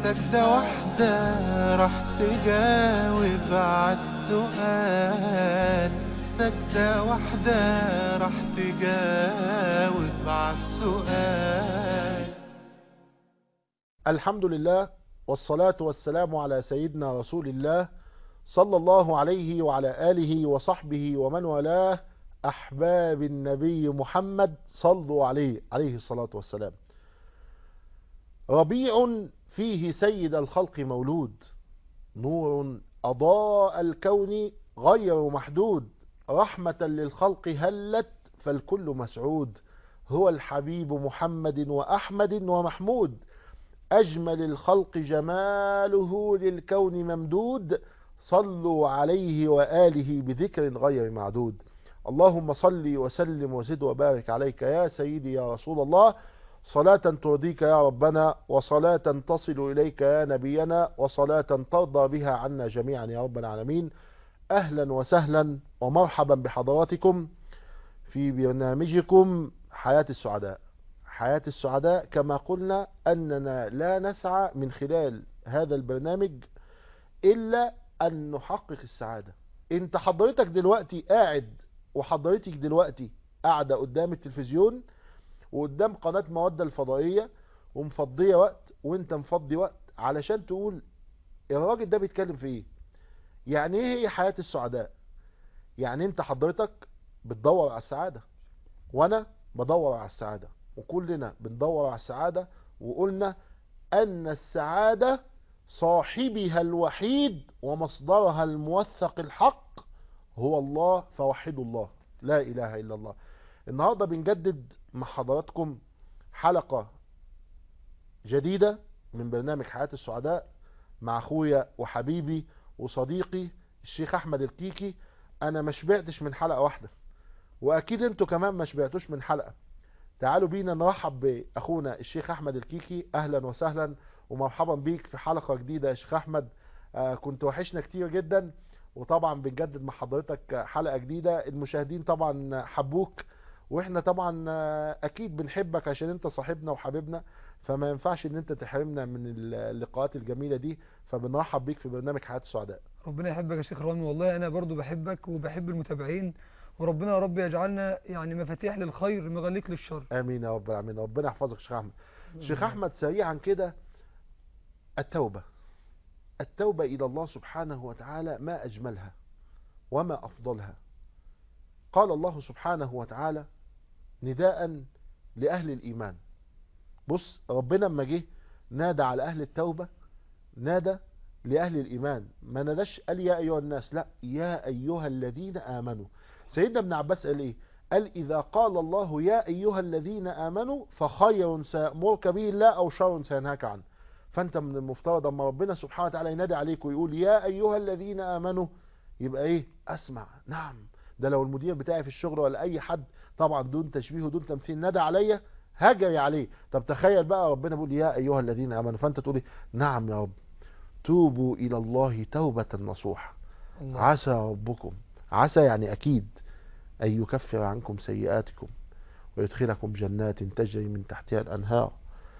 سجدة واحدة راح تجاوب عالسؤال سجدة واحدة راح تجاوب عالسؤال الحمد لله والصلاة والسلام على سيدنا رسول الله صلى الله عليه وعلى آله وصحبه ومن والاه أحباب النبي محمد صلوا عليه عليه الصلاة والسلام ربيع فيه سيد الخلق مولود نور أضاء الكون غير محدود رحمة للخلق هلت فالكل مسعود هو الحبيب محمد وأحمد ومحمود أجمل الخلق جماله للكون ممدود صلوا عليه وآله بذكر غير معدود اللهم صل وسلم وزد وبارك عليك يا سيدي يا رسول الله صلاة ترضيك يا ربنا وصلاة تصل إليك يا نبينا وصلاة ترضى بها عنا جميعا يا رب العالمين أهلا وسهلا ومرحبا بحضراتكم في برنامجكم حياة السعداء حياة السعداء كما قلنا أننا لا نسعى من خلال هذا البرنامج إلا أن نحقق السعادة انت حضرتك دلوقتي قاعد وحضرتك دلوقتي قاعدة قدام التلفزيون وقدام قناة مودة الفضائية ومفضية وقت وانت مفضي وقت علشان تقول الراجل ده بيتكلم في ايه يعني ايه هي حياة السعداء يعني انت حضرتك بتدور على السعادة وانا بدور على السعادة وكلنا بندور على السعادة وقلنا ان السعادة صاحبها الوحيد ومصدرها الموثق الحق هو الله فوحدوا الله لا اله الا الله النهاردة بنجدد مع حضراتكم حلقة جديدة من برنامج حياة السعداء مع اخويا وحبيبي وصديقي الشيخ احمد الكيكي انا ما شبعتش من حلقة واحدة واكيد انتوا كمان ما شبعتوش من حلقة تعالوا بينا نرحب باخونا الشيخ احمد الكيكي اهلا وسهلا ومرحبا بيك في حلقة جديدة يا شيخ احمد آه كنت وحشنا كتير جدا وطبعا بنجدد مع حضرتك حلقة جديدة المشاهدين طبعا حبوك واحنا طبعا اكيد بنحبك عشان انت صاحبنا وحبيبنا فما ينفعش ان انت تحرمنا من اللقاءات الجميلة دي فبنرحب بيك في برنامج حياة السعداء ربنا يحبك يا شيخ رامي والله انا برضو بحبك وبحب المتابعين وربنا يا رب يجعلنا يعني مفاتيح للخير مغليك للشر امين يا رب العالمين ربنا يحفظك شيخ احمد شيخ احمد سريعا كده التوبة التوبة الى الله سبحانه وتعالى ما اجملها وما افضلها قال الله سبحانه وتعالى نداء لأهل الإيمان بص ربنا لما جه نادى على أهل التوبة نادى لأهل الإيمان ما ناداش قال يا أيها الناس لا يا أيها الذين آمنوا سيدنا ابن عباس قال إيه قال إذا قال الله يا أيها الذين آمنوا فخير سيأمرك به الله أو شر سينهاك عنه فأنت من المفترض أما ربنا سبحانه وتعالى ينادي عليك ويقول يا أيها الذين آمنوا يبقى إيه أسمع نعم ده لو المدير بتاعي في الشغل ولا أي حد طبعا دون تشبيه ودون تمثيل ندى عليا هجري عليه طب تخيل بقى ربنا بيقول يا ايها الذين امنوا فانت تقول نعم يا رب توبوا الى الله توبة نصوحة عسى ربكم عسى يعني اكيد ان يكفر عنكم سيئاتكم ويدخلكم جنات تجري من تحتها الانهار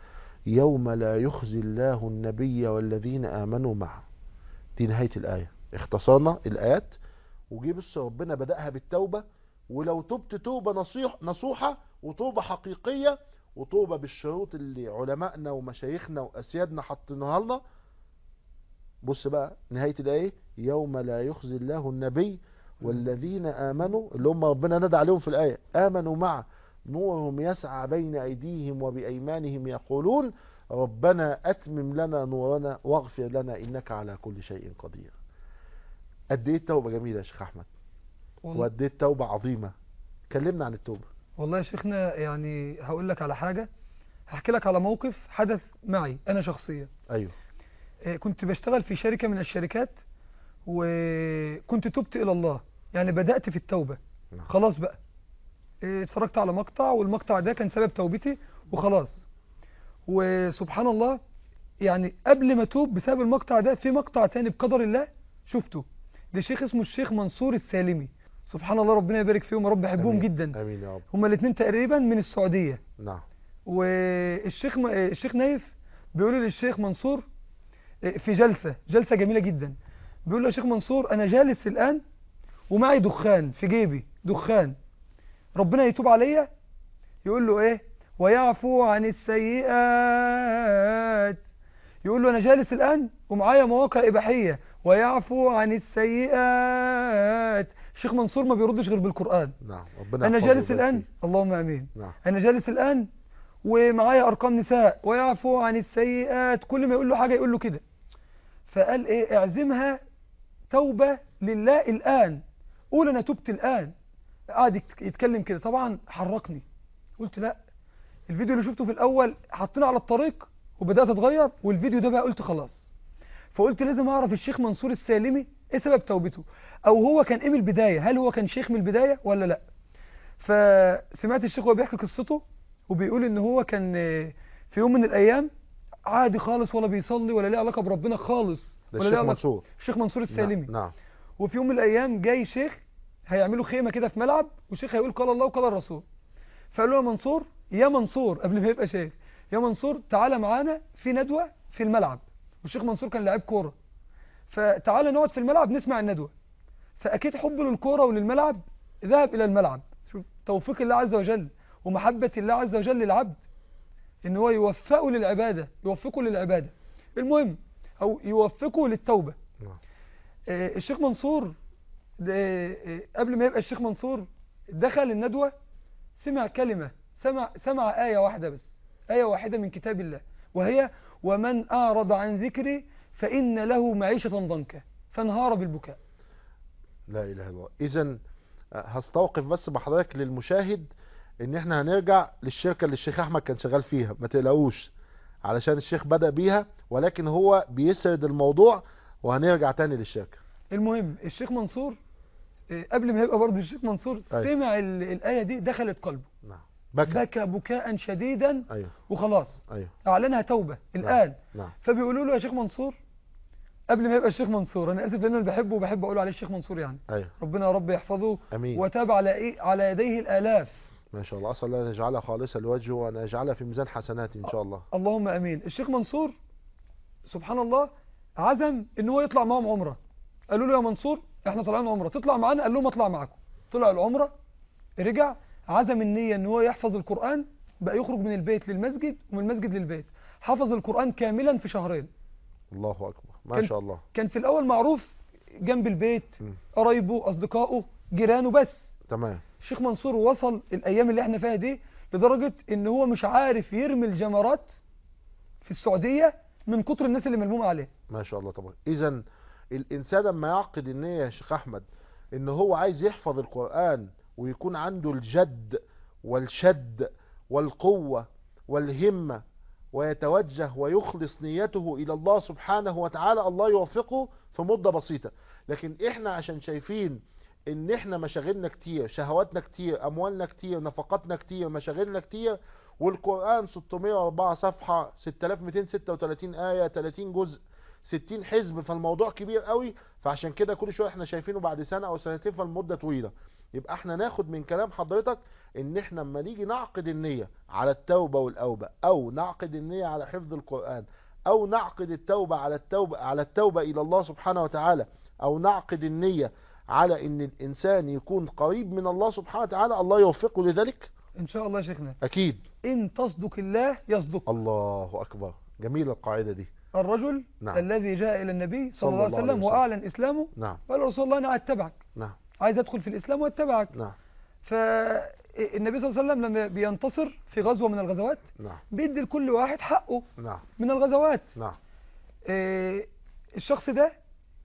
يوم لا يخزي الله النبي والذين امنوا معه دي نهاية الاية اختصرنا الايات وجي بص ربنا بدأها بالتوبة ولو تبت توبة نصيح نصوحة وتوبة حقيقية وتوبة بالشروط اللي علمائنا ومشايخنا وأسيادنا حطيناها لنا بص بقى نهاية الآية يوم لا يخزي الله النبي والذين آمنوا اللي هم ربنا ندى عليهم في الآية آمنوا معه نورهم يسعى بين أيديهم وبأيمانهم يقولون ربنا أتمم لنا نورنا واغفر لنا إنك على كل شيء قدير قد ايه التوبة جميلة يا شيخ أحمد وقد ايه التوبة عظيمة كلمنا عن التوبة والله يا شيخنا يعني هقول لك على حاجة هحكي لك على موقف حدث معي أنا شخصيا أيوه كنت بشتغل في شركة من الشركات وكنت تبت إلى الله يعني بدأت في التوبة نعم. خلاص بقى اتفرجت على مقطع والمقطع ده كان سبب توبتي وخلاص وسبحان الله يعني قبل ما توب بسبب المقطع ده في مقطع تاني بقدر الله شفته لشيخ اسمه الشيخ منصور السالمي سبحان الله ربنا يبارك فيهم يا رب بحبهم آمين. جدا امين يا رب هما الاثنين تقريبا من السعودية نعم والشيخ م... الشيخ نايف بيقول للشيخ منصور في جلسة جلسة جميلة جدا بيقول له يا شيخ منصور أنا جالس الآن ومعي دخان في جيبي دخان ربنا يتوب عليا يقول له إيه ويعفو عن السيئات يقول له أنا جالس الآن ومعايا مواقع إباحية ويعفو عن السيئات الشيخ منصور ما بيردش غير بالقرآن نعم ربنا أنا يحفظه جالس ويبارك الآن فيه. اللهم أمين نعم أنا جالس الآن ومعايا أرقام نساء ويعفو عن السيئات كل ما يقول له حاجة يقول له كده فقال إيه اعزمها توبة لله الآن قول أنا تبت الآن قعد يت- يتكلم كده طبعا حركني قلت لا الفيديو اللي شفته في الأول حطينا على الطريق وبدأت أتغير والفيديو ده بقى قلت خلاص فقلت لازم أعرف الشيخ منصور السالمي إيه سبب توبته أو هو كان إيه من البداية هل هو كان شيخ من البداية ولا لا فسمعت الشيخ وهو بيحكي قصته وبيقول ان هو كان آه، في يوم من الايام عادي خالص ولا بيصلي ولا ليه علاقه بربنا خالص ده ولا الشيخ ليه علاقه منصور الشيخ منصور السالمي نعم, نعم. وفي يوم من الايام جاي شيخ هيعملوا خيمه كده في ملعب وشيخ هيقول قال الله وقال الرسول فقال له يا منصور يا منصور قبل ما يبقى شيخ يا منصور تعالى معانا في ندوه في الملعب والشيخ منصور كان لاعب كوره فتعالى نقعد في الملعب نسمع الندوه فاكيد حبه للكوره وللملعب ذهب الى الملعب شوف توفيق الله عز وجل ومحبه الله عز وجل للعبد ان هو يوفقه للعباده يوفقه للعباده المهم او يوفقه للتوبه نعم. آه، الشيخ منصور ده، آه، قبل ما يبقى الشيخ منصور دخل الندوة سمع كلمة سمع, سمع آية واحدة بس آية واحدة من كتاب الله وهي ومن أعرض عن ذكري فإن له معيشة ضنكا فانهار بالبكاء لا اله الا الله اذا هستوقف بس بحضرتك للمشاهد ان احنا هنرجع للشركه اللي الشيخ احمد كان شغال فيها ما تقلقوش علشان الشيخ بدأ بيها ولكن هو بيسرد الموضوع وهنرجع تاني للشركه المهم الشيخ منصور آه، قبل ما يبقى برضه الشيخ منصور أيوة. سمع ال- الآية دي دخلت قلبه نعم بكى بكى بكاء شديدا ايوه وخلاص ايوه أعلنها توبة الآن نعم فبيقولوا له يا شيخ منصور قبل ما يبقى الشيخ منصور انا اسف لان انا بحبه وبحب اقول عليه الشيخ منصور يعني ايوه ربنا يا رب يحفظه امين وتاب على ايه على يديه الالاف ما شاء الله اسال الله ان يجعلها خالصه لوجهه وان يجعلها في ميزان حسناتي ان شاء الله اللهم امين الشيخ منصور سبحان الله عزم ان هو يطلع معاهم عمره قالوا له يا منصور احنا طالعين عمره تطلع معانا قال لهم اطلع معاكم طلع العمره رجع عزم النيه ان هو يحفظ القران بقى يخرج من البيت للمسجد ومن المسجد للبيت حفظ القران كاملا في شهرين الله اكبر ما كان- شاء الله كان في الاول معروف جنب البيت مم. قرايبه اصدقائه جيرانه بس تمام الشيخ منصور وصل الايام اللي احنا فيها دي لدرجة ان هو مش عارف يرمي الجمرات في السعودية من كتر الناس اللي ملمومة عليه ما شاء الله طبعا اذا الانسان لما يعقد النيه يا شيخ احمد ان هو عايز يحفظ القران ويكون عنده الجد والشد والقوه والهمه ويتوجه ويخلص نيته الى الله سبحانه وتعالى الله يوفقه في مده بسيطه لكن احنا عشان شايفين ان احنا مشاغلنا كتير شهواتنا كتير اموالنا كتير نفقاتنا كتير مشاغلنا كتير والقرآن 604 صفحة 6236 آية 30 جزء 60 حزب فالموضوع كبير قوي فعشان كده كل شوية احنا شايفينه بعد سنة او سنتين فالمدة طويلة يبقى احنا ناخد من كلام حضرتك ان احنا لما نيجي نعقد النية على التوبة والاوبة او نعقد النية على حفظ القرآن او نعقد التوبة على التوبة على التوبة الى الله سبحانه وتعالى او نعقد النية على ان الانسان يكون قريب من الله سبحانه وتعالى الله يوفقه لذلك ان شاء الله يا شيخنا اكيد ان تصدق الله يصدق الله اكبر جميلة القاعدة دي الرجل نعم. الذي جاء الى النبي صلى صلى الله عليه الله عليه وسلم وسلم. واعلن اسلامه نعم قال له رسول الله انا اتبعك نعم عايز ادخل في الاسلام واتبعك نعم فالنبي صلى الله عليه وسلم لما بينتصر في غزوة من الغزوات نعم بيدي لكل واحد حقه نعم من الغزوات نعم آه، الشخص ده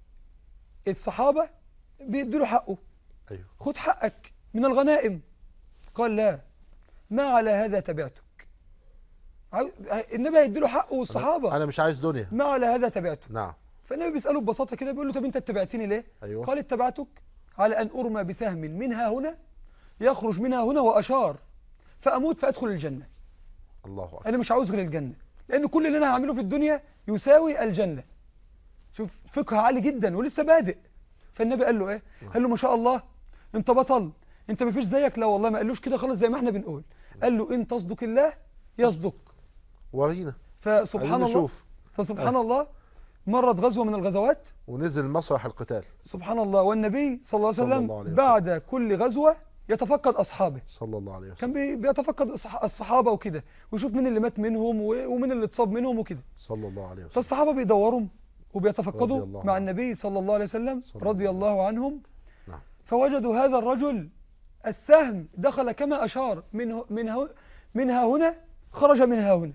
الصحابة بيدوا له حقه ايوه خد حقك من الغنائم قال لا ما على هذا تبعتك عاو- النبي هيدي له حقه والصحابة انا مش عايز دنيا ما على هذا تبعتك نعم فالنبي بيسأله ببساطة كده بيقول له طب انت اتبعتني ليه ايوه قال اتبعتك على أن أرمى بسهم منها هنا يخرج منها هنا وأشار فأموت فأدخل الجنة الله اكبر أنا مش عاوز غير الجنة لأن كل اللي أنا هعمله في الدنيا يساوي الجنة شوف فقه عالي جدا ولسه بادئ فالنبي قال له إيه قال له ما شاء الله أنت بطل أنت ما فيش زيك لا والله ما قالوش كده خالص زي ما احنا بنقول قال له إن تصدق الله يصدق ورينا فسبحان عايزين الله نشوف فسبحان الله مرت غزوة من الغزوات ونزل مسرح القتال سبحان الله والنبي صلى الله عليه صلى وسلم الله عليه وسلم. بعد كل غزوة يتفقد أصحابه صلى الله عليه كان وسلم بي- بيتفقد الصح- الصحابة وكده ويشوف مين اللي مات منهم و- ومين اللي اتصاب منهم وكده صلى الله عليه وسلم فالصحابة بيدوروا رضي وبيتفقدوا الله مع عنه. النبي صلى الله عليه وسلم صلى رضي الله الله عنهم نعم. فوجدوا هذا الرجل السهم دخل كما أشار من ه- من ه- منها هنا خرج منها هنا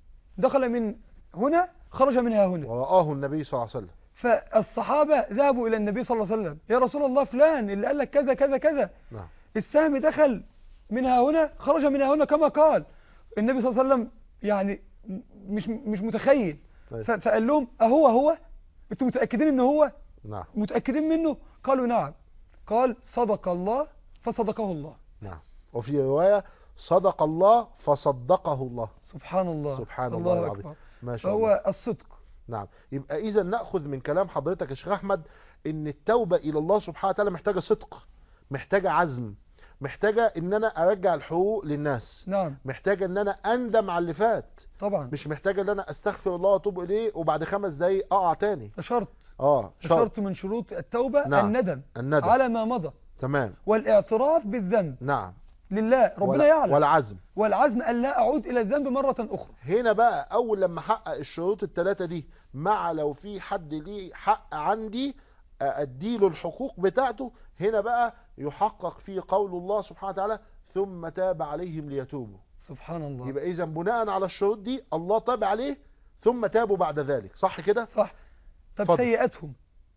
دخل من هنا خرج منها هنا ورآه النبي صلى الله عليه وسلم فالصحابة ذهبوا إلى النبي صلى الله عليه وسلم يا رسول الله فلان اللي قال لك كذا كذا كذا نعم السهم دخل منها هنا خرج منها هنا كما قال النبي صلى الله عليه وسلم يعني م- مش مش متخيل طيب. ف- فقال لهم أهو هو انتوا متأكدين ان هو نعم متأكدين منه قالوا نعم قال صدق الله فصدقه الله نعم وفي رواية صدق الله فصدقه الله سبحان الله سبحان الله العظيم. أكبر ما شاء الله فهو الصدق نعم يبقى إذا نأخذ من كلام حضرتك يا شيخ أحمد إن التوبة إلى الله سبحانه وتعالى محتاجة صدق محتاجة عزم محتاجة إن أنا أرجع الحقوق للناس نعم محتاجة إن أنا أندم على اللي فات طبعا مش محتاجة إن أنا أستغفر الله وأتوب إليه وبعد خمس دقايق أقع تاني ده شرط آه شرط شرط من شروط التوبة نعم. الندم الندم على ما مضى تمام والاعتراف بالذنب نعم لله ربنا ولا- يعلم والعزم والعزم أن لا أعود إلى الذنب مرة أخرى هنا بقى اول لما احقق الشروط الثلاثه دي مع لو في حد ليه حق عندي اديله الحقوق بتاعته هنا بقى يحقق فيه قول الله سبحانه وتعالى ثم تاب عليهم ليتوبوا سبحان الله يبقى اذا بناء على الشروط دي الله تاب عليه ثم تابوا بعد ذلك صح كده صح طب اتفضل. سيئاتهم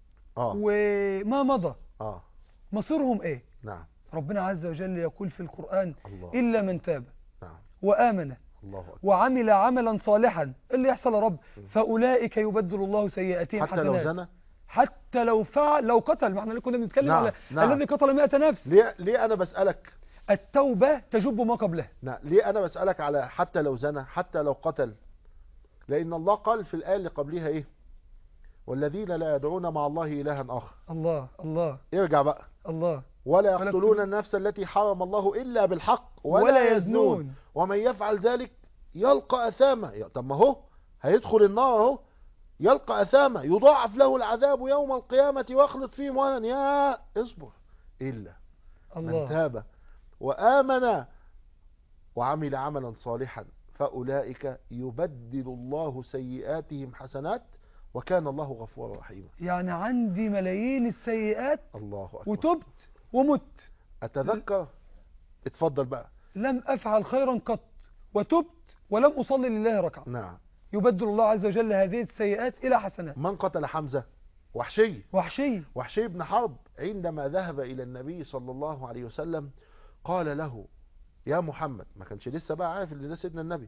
اه وما مضى اه مصيرهم ايه نعم ربنا عز وجل يقول في القرآن الله إلا من تاب نعم وآمن الله اكبر وعمل عملا صالحا إيه اللي يحصل يا رب فأولئك يبدل الله سيئاتهم حتى لو حسنات زنى حتى لو فعل لو قتل ما احنا اللي كنا بنتكلم نعم، على نعم. الذي قتل 100 نفس ليه ليه انا بسالك التوبة تجب ما قبلها نعم ليه انا بسألك على حتى لو زنى حتى لو قتل لان الله قال في الآية اللي قبلها ايه والذين لا يدعون مع الله إلها آخر الله الله ارجع بقى الله ولا ولا يقتلون يقتلون. النفس التي حرم الله إلا بالحق ولا, ولا يزنون يزنون. ومن يفعل ذلك يلقى أثاما يا- طب ما هو هيدخل النار اهو يلقى أثاما يضاعف له العذاب يوم القيامة واخلط فيه مهنا يا اصبر إلا من الله تاب وآمن وعمل عملا صالحا فأولئك يبدل الله سيئاتهم حسنات وكان الله غفورا رحيما يعني عندي ملايين السيئات الله أكبر وتبت ومت أتذكر اتفضل بقى لم أفعل خيرا قط وتبت ولم أصلي لله ركعة نعم يبدل الله عز وجل هذه السيئات إلى حسنات من قتل حمزة وحشي وحشي وحشي بن حرب عندما ذهب إلى النبي صلى الله عليه وسلم قال له يا محمد ما كانش لسه بقى عارف ان ده سيدنا النبي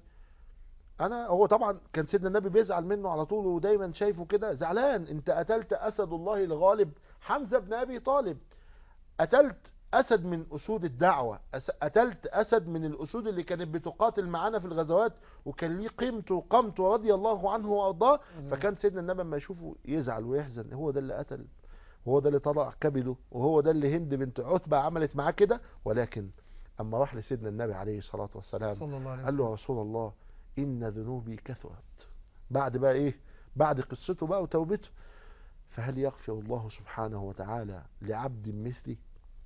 انا هو طبعا كان سيدنا النبي بيزعل منه على طول ودايما شايفه كده زعلان انت قتلت اسد الله الغالب حمزة بن ابي طالب قتلت اسد من اسود الدعوة أس- قتلت اسد من الاسود اللي كانت بتقاتل معانا في الغزوات وكان ليه قيمته وقامته رضي الله عنه وارضاه فكان سيدنا النبي لما يشوفه يزعل ويحزن هو ده اللي قتل وهو ده اللي طلع كبده وهو ده اللي هند بنت عتبة عملت معاه كده ولكن اما راح لسيدنا النبي عليه الصلاة والسلام صلى الله عليه قال له يا رسول الله إن ذنوبي كثرت بعد بقى إيه بعد قصته بقى وتوبته فهل يغفر الله سبحانه وتعالى لعبد مثلي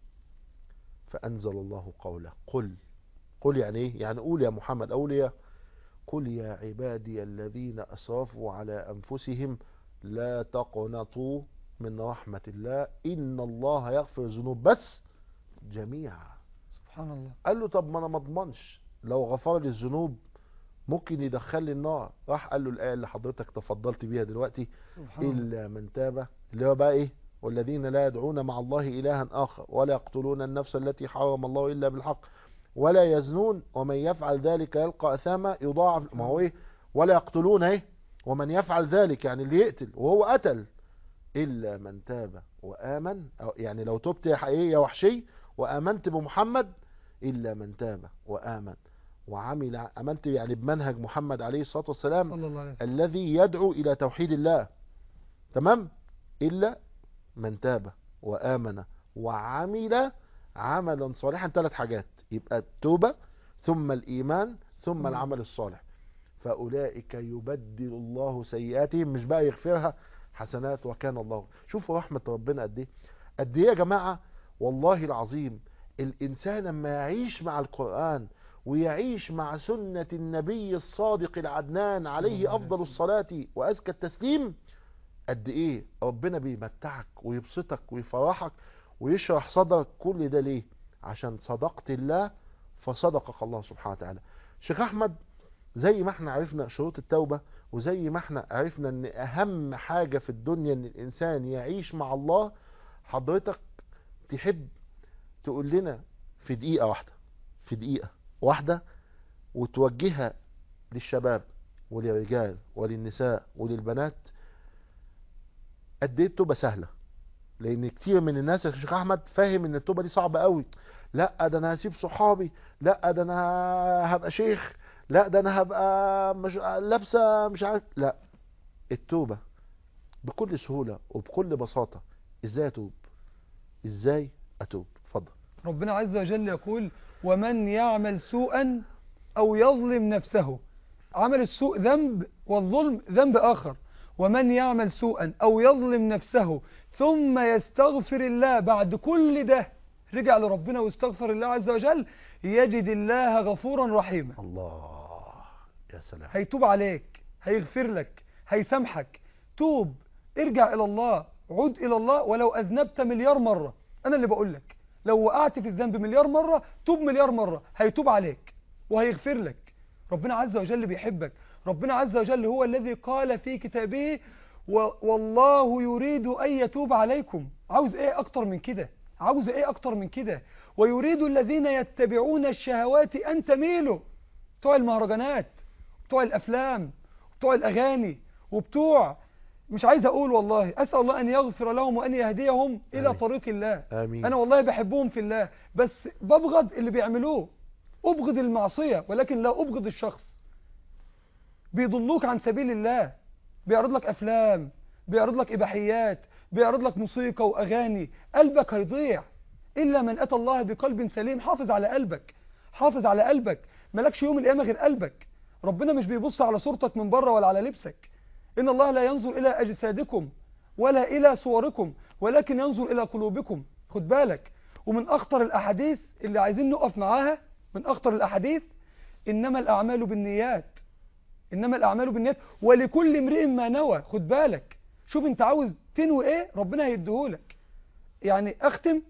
فأنزل الله قوله قل قل يعني إيه يعني قول يا محمد أقول يا قل يا عبادي الذين أسرفوا على أنفسهم لا تقنطوا من رحمة الله إن الله يغفر الذنوب بس جميعا سبحان الله قال له طب ما انا ما اضمنش لو غفر لي الذنوب ممكن يدخلني النار راح قال له الايه اللي حضرتك تفضلت بيها دلوقتي سبحان الله الا من تاب اللي هو بقى ايه والذين لا يدعون مع الله الها اخر ولا يقتلون النفس التي حرم الله الا بالحق ولا يزنون ومن يفعل ذلك يلقى اثاما يضاعف ما هو ايه ولا يقتلون ايه ومن يفعل ذلك يعني اللي يقتل وهو قتل الا من تاب وامن أو يعني لو تبت يا حقيقي يا وحشي وامنت بمحمد الا من تاب وامن وعمل امنت يعني بمنهج محمد عليه الصلاه والسلام صلى الله عليه وسلم الذي يدعو الى توحيد الله تمام الا من تاب وامن وعمل عملا صالحا ثلاث حاجات يبقى التوبه ثم الايمان ثم مم. العمل الصالح فأولئك يبدل الله سيئاتهم مش بقى يغفرها حسنات وكان الله شوفوا رحمة ربنا قد ايه قد ايه يا جماعة والله العظيم الإنسان لما يعيش مع القرآن ويعيش مع سنة النبي الصادق العدنان عليه أفضل الصلاة وأزكى التسليم قد ايه ربنا بيمتعك ويبسطك ويفرحك ويشرح صدرك كل ده ليه عشان صدقت الله فصدقك الله سبحانه وتعالى شيخ احمد زي ما احنا عرفنا شروط التوبة وزي ما احنا عرفنا ان اهم حاجة في الدنيا ان الانسان يعيش مع الله حضرتك تحب تقول لنا في دقيقة واحدة في دقيقة واحدة وتوجهها للشباب وللرجال وللنساء وللبنات قد ايه التوبة سهلة لان كتير من الناس يا شيخ احمد فاهم ان التوبة دي صعبة قوي لا ده انا هسيب صحابي لا ده انا هبقى شيخ لا ده انا هبقى مش لابسه مش عارف لا التوبه بكل سهوله وبكل بساطه ازاي اتوب ازاي اتوب اتفضل ربنا عز وجل يقول ومن يعمل سوءا أو يظلم نفسه عمل السوء ذنب والظلم ذنب آخر ومن يعمل سوءا أو يظلم نفسه ثم يستغفر الله بعد كل ده رجع لربنا واستغفر الله عز وجل يجد الله غفورا رحيما الله يا سلام هيتوب عليك هيغفر لك هيسامحك توب ارجع إلى الله عد إلى الله ولو أذنبت مليار مرة أنا اللي بقول لك لو وقعت في الذنب مليار مرة توب مليار مرة هيتوب عليك وهيغفر لك ربنا عز وجل بيحبك ربنا عز وجل هو الذي قال في كتابه و- والله يريد أن يتوب عليكم عاوز ايه اكتر من كده عاوز ايه اكتر من كده ويريد الذين يتبعون الشهوات ان تميلوا بتوع المهرجانات بتوع الافلام بتوع الاغاني وبتوع مش عايز اقول والله اسال الله ان يغفر لهم وان يهديهم الى آمين. طريق الله امين انا والله بحبهم في الله بس ببغض اللي بيعملوه ابغض المعصية ولكن لا ابغض الشخص بيضلوك عن سبيل الله بيعرض لك افلام بيعرض لك اباحيات بيعرض لك موسيقى واغاني قلبك هيضيع الا من اتى الله بقلب سليم حافظ على قلبك حافظ على قلبك مالكش يوم القيامه غير قلبك ربنا مش بيبص على صورتك من بره ولا على لبسك ان الله لا ينظر الى اجسادكم ولا الى صوركم ولكن ينظر الى قلوبكم خد بالك ومن اخطر الاحاديث اللي عايزين نقف معاها من اخطر الاحاديث انما الاعمال بالنيات انما الاعمال بالنيات ولكل امرئ ما نوى خد بالك شوف انت عاوز تنوي ايه ربنا هيديهولك يعني اختم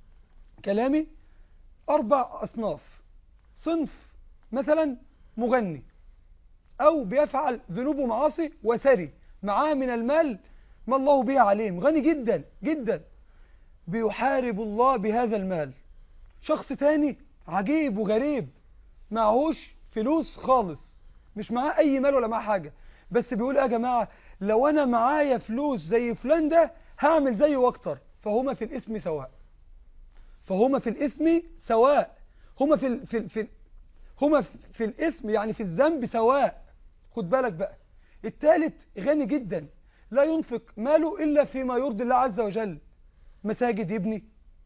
كلامي اربع اصناف صنف مثلا مغني او بيفعل ذنوب ومعاصي وثري معاه من المال ما الله به عليهم غني جدا جدا بيحارب الله بهذا المال شخص تاني عجيب وغريب معهوش فلوس خالص مش معاه اي مال ولا معاه حاجة بس بيقول يا جماعة لو انا معايا فلوس زي فلان ده هعمل زيه واكتر فهما في الاسم سواء فهما في الاسم سواء هما في ال... في ال... في ال... هما في- في الاسم يعني في الذنب سواء خد بالك بقى الثالث غني جدا لا ينفق ماله إلا فيما يرضي الله عز وجل مساجد يبني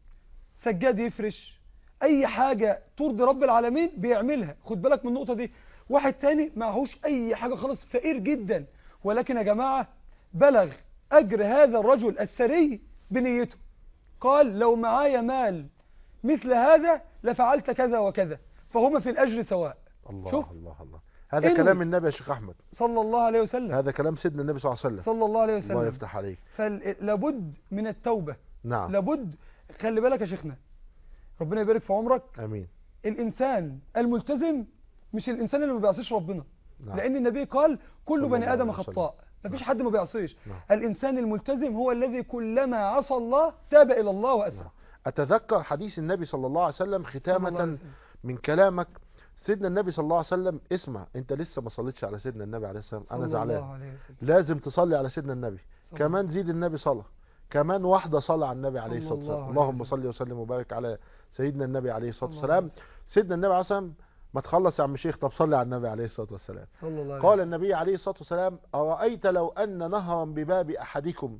سجاد يفرش أي حاجة ترضي رب العالمين بيعملها خد بالك من النقطة دي واحد تاني معهوش أي حاجة خالص فقير جدا ولكن يا جماعة بلغ أجر هذا الرجل الثري بنيته قال لو معايا مال مثل هذا لفعلت كذا وكذا فهما في الأجر سواء الله شوف. الله الله هذا انوي. كلام النبي يا شيخ احمد صلى الله عليه وسلم هذا كلام سيدنا النبي صلى الله عليه وسلم صلى الله عليه الله وسلم يفتح عليك فلابد من التوبة نعم لابد خلي بالك يا شيخنا ربنا يبارك في عمرك امين الإنسان الملتزم مش الإنسان اللي ما بيعصيش ربنا نعم. لأن النبي قال كل صلى بني الله آدم عليه وسلم. خطاء مفيش حد ما بيعصيش نعم. الإنسان الملتزم هو الذي كلما عصى الله تاب إلى الله وأسرع نعم. اتذكر حديث النبي صلى الله عليه وسلم صلى الله عليه ختامة وسلم. من كلامك سيدنا النبي صلى الله عليه وسلم اسمع انت لسه ما صليتش على سيدنا النبي عليه السلام انا صلى الله زعلان عليه وسلم. لازم تصلي على سيدنا النبي صلى كمان زيد النبي صلاة كمان واحدة صلاة على النبي عليه صلى الصلاة الله والسلام عليه اللهم وسلم. صل وسلم وبارك على سيدنا النبي عليه الصلاة صلى الله عليه والسلام سيدنا النبي عليه الصلاة والسلام ما تخلص يا عم شيخ طب صلي على النبي عليه الصلاة والسلام صلى الله عليه قال وسلم. النبي عليه الصلاة والسلام أرأيت لو أن نهرا بباب أحدكم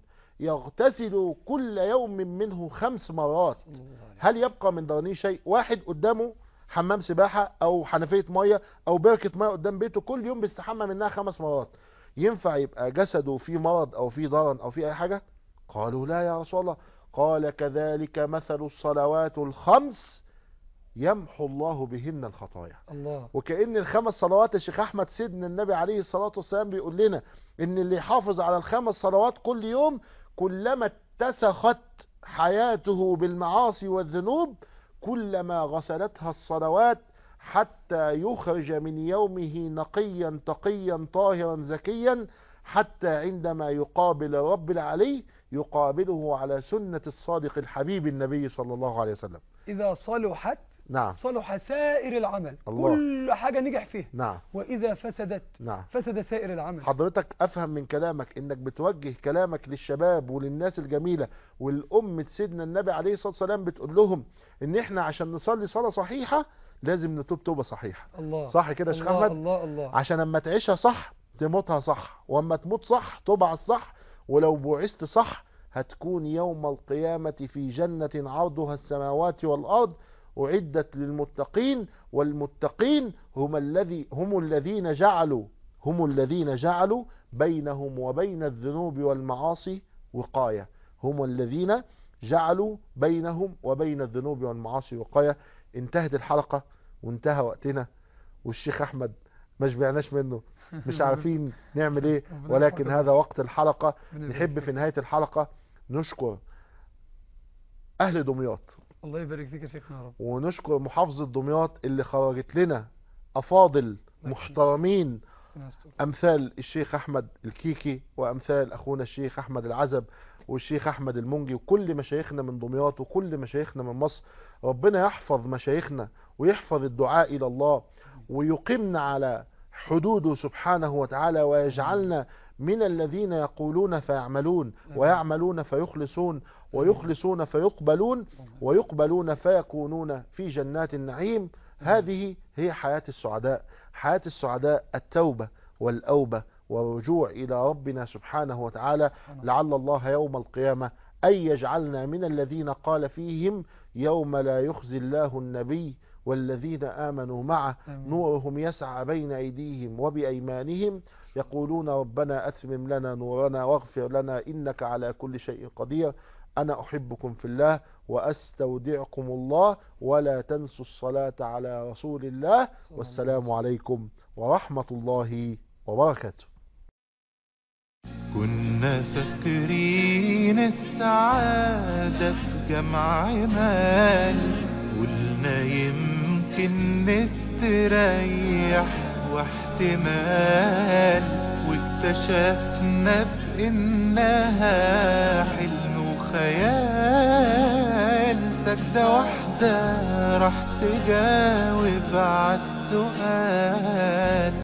يغتسل كل يوم منه خمس مرات صلى الله عليه وسلم. هل يبقى من درنيه شيء واحد قدامه حمام سباحة او حنفية مية او بركة مية قدام بيته كل يوم بيستحمى منها خمس مرات ينفع يبقى جسده فيه مرض او فيه ضرر او فيه اي حاجة قالوا لا يا رسول الله قال كذلك مثل الصلوات الخمس يمحو الله بهن الخطايا الله وكأن الخمس صلوات يا شيخ احمد سيدنا النبي عليه الصلاة والسلام بيقول لنا ان اللي يحافظ على الخمس صلوات كل يوم كلما اتسخت حياته بالمعاصي والذنوب كلما غسلتها الصلوات حتى يخرج من يومه نقيا تقيا طاهرا زكيا حتى عندما يقابل رب العلي يقابله على سنة الصادق الحبيب النبي صلى الله عليه وسلم إذا صلحت نعم صلح سائر العمل الله. كل حاجة نجح فيها نعم وإذا فسدت نعم فسد سائر العمل حضرتك افهم من كلامك انك بتوجه كلامك للشباب وللناس الجميلة والام سيدنا النبي عليه الصلاة والسلام بتقول لهم ان احنا عشان نصلي صلاة صحيحة لازم نتوب توبة صحيحة الله صح كده يا شيخ الله احمد الله الله عشان اما تعيشها صح تموتها صح واما تموت صح تبعث صح ولو بعثت صح هتكون يوم القيامة في جنة عرضها السماوات والأرض أعدت للمتقين والمتقين هم الذي هم الذين جعلوا هم الذين جعلوا بينهم وبين الذنوب والمعاصي وقاية هم الذين جعلوا بينهم وبين الذنوب والمعاصي وقاية انتهت الحلقة وانتهى وقتنا والشيخ أحمد ما شبعناش منه مش عارفين نعمل ايه ربنا ولكن يوفقك. هذا وقت الحلقة ربنا يبارك نحب فيك. في نهاية الحلقة نشكر أهل دمياط الله يبارك فيك يا شيخنا يا رب ونشكر محافظة دمياط اللي خرجت لنا أفاضل محترمين ربنا يستر. أمثال الشيخ أحمد الكيكي وأمثال أخونا الشيخ أحمد العزب والشيخ أحمد المنجي وكل مشايخنا من دمياط وكل مشايخنا من مصر ربنا يحفظ مشايخنا ويحفظ الدعاء إلى الله ويقيمنا على حدوده سبحانه وتعالى ويجعلنا من الذين يقولون فيعملون ويعملون فيخلصون ويخلصون فيقبلون ويقبلون فيكونون في جنات النعيم هذه هي حياة السعداء حياة السعداء التوبة والأوبة والرجوع إلى ربنا سبحانه وتعالى لعل الله يوم القيامة أن يجعلنا من الذين قال فيهم يوم لا يخزي الله النبي والذين آمنوا معه آمين. نورهم يسعى بين أيديهم وبأيمانهم يقولون ربنا أتمم لنا نورنا واغفر لنا إنك على كل شيء قدير أنا أحبكم في الله وأستودعكم الله ولا تنسوا الصلاة على رسول الله والسلام عليكم ورحمة الله وبركاته كنا فاكرين السعادة في جمع مال قلنا يمكن نستريح واحتمال واكتشفنا بإنها حلم وخيال سجدة واحدة راح تجاوب عالسؤال